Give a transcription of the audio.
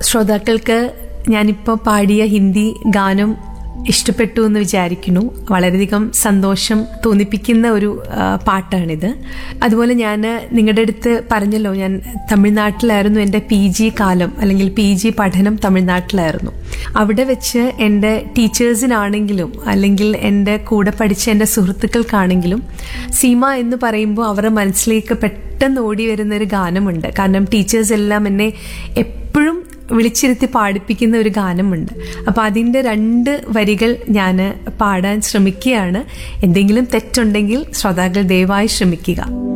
ശ്രോതാക്കൾക്ക് ഞാനിപ്പോൾ പാടിയ ഹിന്ദി ഗാനം ഇഷ്ടപ്പെട്ടു എന്ന് വിചാരിക്കുന്നു വളരെയധികം സന്തോഷം തോന്നിപ്പിക്കുന്ന ഒരു ആ, പാട്ടാണിത് അതുപോലെ ഞാൻ നിങ്ങളുടെ അടുത്ത് പറഞ്ഞല്ലോ ഞാൻ തമിഴ്നാട്ടിലായിരുന്നു എൻ്റെ പി ജി കാലം അല്ലെങ്കിൽ പി ജി പഠനം തമിഴ്നാട്ടിലായിരുന്നു അവിടെ വെച്ച് എൻ്റെ ടീച്ചേഴ്സിനാണെങ്കിലും അല്ലെങ്കിൽ എൻ്റെ കൂടെ പഠിച്ച എൻ്റെ സുഹൃത്തുക്കൾക്കാണെങ്കിലും സീമ എന്ന് പറയുമ്പോൾ അവരുടെ മനസ്സിലേക്ക് പെട്ടെന്ന് ഓടി വരുന്ന ഒരു ഗാനമുണ്ട് കാരണം ടീച്ചേഴ്സ് എല്ലാം എന്നെ എപ്പോഴും വിളിച്ചിരുത്തി പാടിപ്പിക്കുന്ന ഒരു ഗാനമുണ്ട് അപ്പോൾ അതിൻ്റെ രണ്ട് വരികൾ ഞാൻ പാടാൻ ശ്രമിക്കുകയാണ് എന്തെങ്കിലും തെറ്റുണ്ടെങ്കിൽ ശ്രോതാക്കൾ ദയവായി ശ്രമിക്കുക